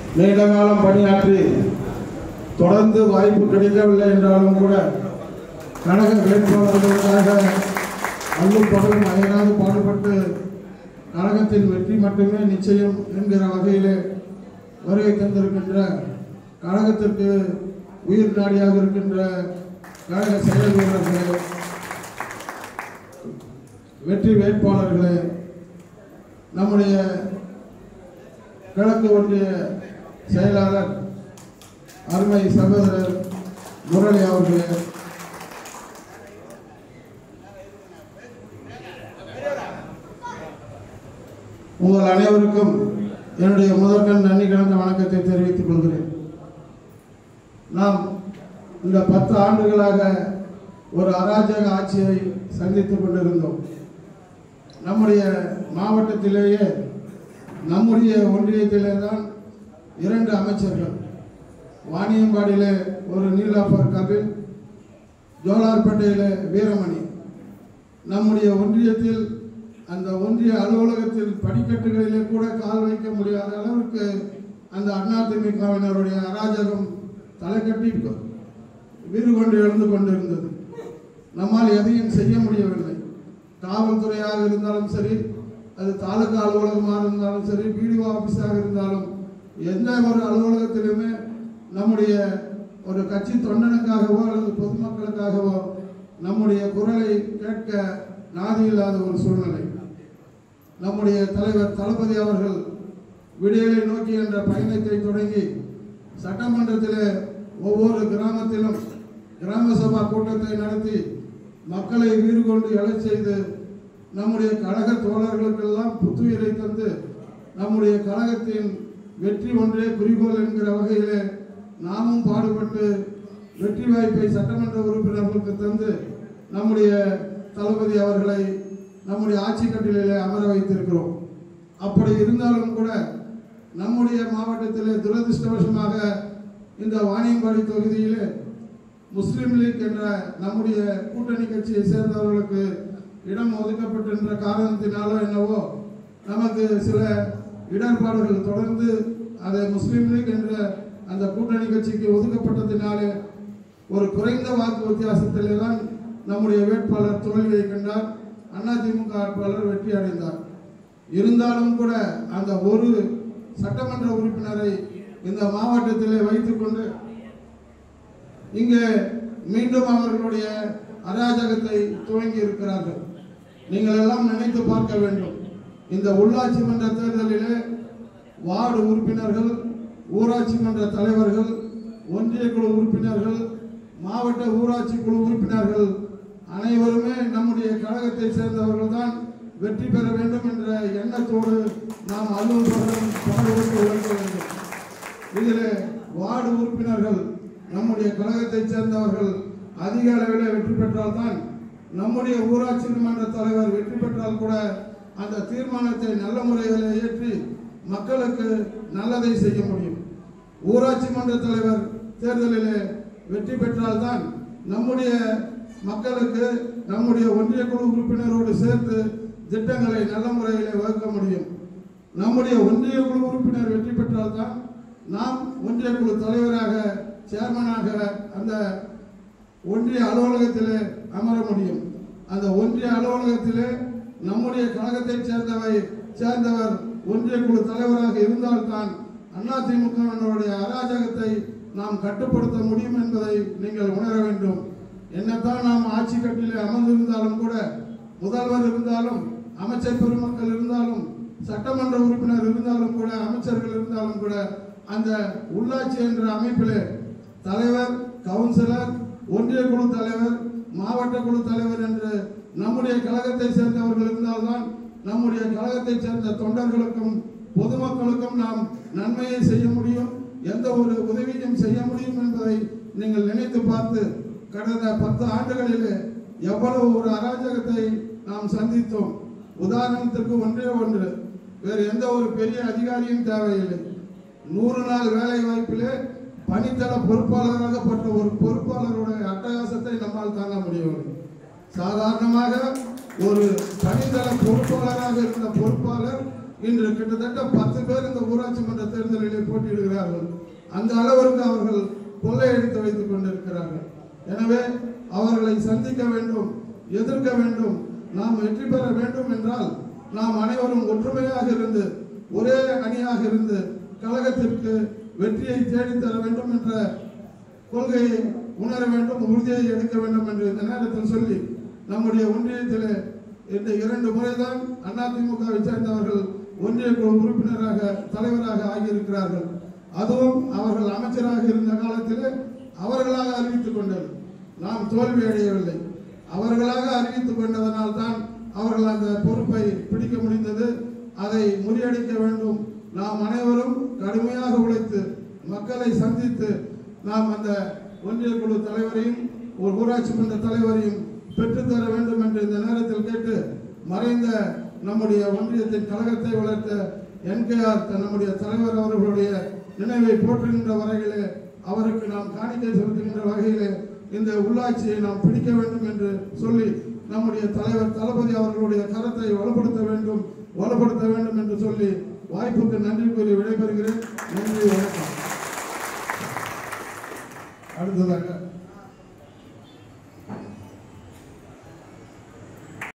நீண்ட காலம் பணியாற்றி தொடர்ந்து வாய்ப்பு கிடைக்கவில்லை என்றாலும் கூட கழக வேட்பாளர்களுக்காக அல்லும் பகலும் அயராது பாடுபட்டு கழகத்தின் வெற்றி மட்டுமே நிச்சயம் என்கிற வகையிலே வருகை தந்திருக்கின்ற கழகத்திற்கு உயிர் நாடியாக இருக்கின்ற கழக செயல் வீரர்களே வெற்றி வேட்பாளர்களே நம்முடைய கிழக்கு ஒன்றிய செயலாளர் அருமை சகோதரர் முரளி அவர்களே உங்கள் அனைவருக்கும் என்னுடைய முதற்கண் நன்றி கலந்த வணக்கத்தை தெரிவித்துக் கொள்கிறேன் நாம் இந்த பத்து ஆண்டுகளாக ஒரு அராஜக ஆட்சியை சந்தித்துக் கொண்டிருந்தோம் நம்முடைய மாவட்டத்திலேயே நம்முடைய ஒன்றியத்திலே தான் இரண்டு அமைச்சர்கள் வாணியம்பாடியிலே ஒரு நீலாபர் கபில் ஜோலார்பேட்டையிலே வீரமணி நம்முடைய ஒன்றியத்தில் அந்த ஒன்றிய அலுவலகத்தில் படிக்கட்டுகளிலே கூட கால் வைக்க முடியாத அளவுக்கு அந்த அதிமுகவினருடைய அராஜகம் தலைக்கட்டி வீறு கொண்டு எழுந்து கொண்டிருந்தது நம்மால் எதையும் செய்ய முடியவில்லை காவல்துறையாக இருந்தாலும் சரி அது தாலுகா அலுவலகமாக இருந்தாலும் சரி பிடிஓ ஆஃபீஸாக இருந்தாலும் எந்த ஒரு அலுவலகத்திலுமே நம்முடைய ஒரு கட்சி தொண்டனுக்காகவோ அல்லது பொதுமக்களுக்காகவோ நம்முடைய குரலை கேட்க நாதி இல்லாத ஒரு சூழ்நிலை நம்முடைய தலைவர் தளபதி அவர்கள் விடியலை நோக்கி என்ற பயணத்தை தொடங்கி சட்டமன்றத்திலே ஒவ்வொரு கிராமத்திலும் கிராம சபா கூட்டத்தை நடத்தி மக்களை வீறு கொண்டு எழச் செய்து நம்முடைய கழக தோழர்களுக்கெல்லாம் புத்துயிரை தந்து நம்முடைய கழகத்தின் வெற்றி ஒன்றே குறிக்கோள் என்கிற வகையிலே நாமும் பாடுபட்டு வெற்றி வாய்ப்பை சட்டமன்ற உறுப்பினர்களுக்கு தந்து நம்முடைய தளபதி அவர்களை நம்முடைய ஆட்சி கட்டிலே அமர வைத்திருக்கிறோம் அப்படி இருந்தாலும் கூட நம்முடைய மாவட்டத்திலே துரதிருஷ்டவசமாக இந்த வாணியம்பாடி தொகுதியிலே முஸ்லீம் லீக் என்ற நம்முடைய கூட்டணி கட்சியை சேர்ந்தவர்களுக்கு இடம் ஒதுக்கப்பட்டிருந்த காரணத்தினாலோ என்னவோ நமக்கு சில இடர்பாடுகள் தொடர்ந்து அதை முஸ்லீம் லீக் என்ற அந்த கூட்டணி கட்சிக்கு ஒதுக்கப்பட்டதினாலே ஒரு குறைந்த வாக்கு வித்தியாசத்திலே தான் நம்முடைய வேட்பாளர் தோல்வியை கண்டார் அதிமுக வேட்பாளர் வெற்றி அடைந்தார் இருந்தாலும் கூட அந்த ஒரு சட்டமன்ற உறுப்பினரை இந்த மாவட்டத்திலே வைத்துக்கொண்டு இங்கே மீண்டும் அவர்களுடைய அராஜகத்தை துவங்கி இருக்கிறார்கள் நீங்கள் எல்லாம் நினைத்து பார்க்க வேண்டும் இந்த உள்ளாட்சி மன்ற தேர்தலிலே வார்டு உறுப்பினர்கள் ஊராட்சி மன்ற தலைவர்கள் ஒன்றிய குழு உறுப்பினர்கள் மாவட்ட ஊராட்சி குழு உறுப்பினர்கள் அனைவருமே நம்முடைய கழகத்தை சேர்ந்தவர்கள் தான் வெற்றி பெற வேண்டும் என்ற எண்ணத்தோடு நாம் அலுவலர்களும் பாடுபட்டு உழைக்க வேண்டும் இதில் வார்டு உறுப்பினர்கள் நம்முடைய கழகத்தைச் சேர்ந்தவர்கள் அதிக அளவில் வெற்றி பெற்றால்தான் நம்முடைய ஊராட்சி மன்ற தலைவர் வெற்றி பெற்றால் கூட அந்த தீர்மானத்தை நல்ல முறையில் ஏற்றி மக்களுக்கு நல்லதை செய்ய முடியும் ஊராட்சி மன்ற தலைவர் தேர்தலிலே வெற்றி பெற்றால்தான் நம்முடைய மக்களுக்கு நம்முடைய ஒன்றிய குழு உறுப்பினரோடு சேர்த்து திட்டங்களை நல்ல முறையிலே வகுக்க முடியும் நம்முடைய ஒன்றிய குழு உறுப்பினர் வெற்றி பெற்றால்தான் நாம் ஒன்றிய குழு தலைவராக சேர்மனாக அந்த ஒன்றிய அலுவலகத்திலே அமர முடியும் அந்த ஒன்றிய அலுவலகத்திலே நம்முடைய கழகத்தைச் சேர்ந்தவை சேர்ந்தவர் ஒன்றிய குழு தலைவராக இருந்தால்தான் அதிமுகவினுடைய அராஜகத்தை நாம் கட்டுப்படுத்த முடியும் என்பதை நீங்கள் உணர வேண்டும் என்னத்தான் நாம் ஆட்சி கட்டிலே அமர்ந்திருந்தாலும் கூட முதல்வர் இருந்தாலும் அமைச்சர் பெருமக்கள் இருந்தாலும் சட்டமன்ற உறுப்பினர் இருந்தாலும் கூட அமைச்சர்கள் இருந்தாலும் கூட அந்த உள்ளாட்சி என்ற அமைப்பிலே தலைவர் கவுன்சிலர் ஒன்றிய குழு தலைவர் மாவட்ட குழு தலைவர் என்று நம்முடைய கழகத்தை சேர்ந்தவர்கள் இருந்தால்தான் நம்முடைய கழகத்தை சேர்ந்த தொண்டர்களுக்கும் பொதுமக்களுக்கும் நாம் நன்மையை செய்ய முடியும் எந்த ஒரு உதவியும் செய்ய முடியும் என்பதை நீங்கள் நினைத்து பார்த்து கடந்த பத்து ஆண்டுகளிலே எவ்வளவு ஒரு அராஜகத்தை நாம் சந்தித்தோம் உதாரணத்திற்கு ஒன்றே ஒன்று வேறு எந்த ஒரு பெரிய அதிகாரியும் தேவையில்லை நூறு நாள் வேலை வாய்ப்பிலே பணித்தள பொறுப்பாளராகப்பட்ட ஒரு பொறுப்பாளருடைய அட்டகாசத்தை நம்மால் தாங்க முடியவில்லை சாதாரணமாக ஒரு பணித்தள பொறுப்பாளராக இருந்த பொறுப்பாளர் இன்று கிட்டத்தட்ட பத்து பேர் இந்த ஊராட்சி மன்ற தேர்தலிலே போட்டியிடுகிறார்கள் அந்த அளவிற்கு அவர்கள் கொள்ளையடித்து வைத்துக் கொண்டிருக்கிறார்கள் எனவே அவர்களை சந்திக்க வேண்டும் எதிர்க்க வேண்டும் நாம் வெற்றி பெற வேண்டும் என்றால் நாம் அனைவரும் ஒற்றுமையாக இருந்து ஒரே அணியாக இருந்து கழகத்திற்கு வெற்றியை தேடித் தர வேண்டும் என்ற கொள்கையை உணர வேண்டும் உறுதியை எடுக்க வேண்டும் என்று இந்த நேரத்தில் சொல்லி நம்முடைய ஒன்றியத்திலே இந்த இரண்டு முறைதான் அதிமுகவை சேர்ந்தவர்கள் ஒன்றிய குழு உறுப்பினராக தலைவராக ஆகியிருக்கிறார்கள் அதுவும் அவர்கள் அமைச்சராக இருந்த காலத்திலே அவர்களாக அறிவித்துக் கொண்டது நாம் தோல்வி அடையவில்லை அவர்களாக அறிவித்துக் கொண்டதனால் தான் அவர்கள் அந்த பொறுப்பை பிடிக்க முடிந்தது அதை முறியடிக்க வேண்டும் நாம் அனைவரும் கடுமையாக உழைத்து மக்களை சந்தித்து நாம் அந்த ஒன்றிய குழு தலைவரையும் ஒரு ஊராட்சி மன்ற தலைவரையும் பெற்றுத்தர வேண்டும் என்று இந்த நேரத்தில் கேட்டு மறைந்த நம்முடைய ஒன்றியத்தின் கழகத்தை வளர்த்த என்கேஆர் நம்முடைய தலைவர் அவர்களுடைய நினைவை போற்றுகின்ற வகையிலே அவருக்கு நாம் காணிக்கை செலுத்துகின்ற வகையிலே இந்த உள்ளாட்சியை நாம் பிடிக்க வேண்டும் என்று சொல்லி நம்முடைய தலைவர் தளபதி அவர்களுடைய கரத்தை வலுப்படுத்த வேண்டும் வலுப்படுத்த வேண்டும் என்று சொல்லி வாய்ப்புக்கு நன்றி கூறி விடைபெறுகிறேன் நன்றி வணக்கம் அடுத்ததாக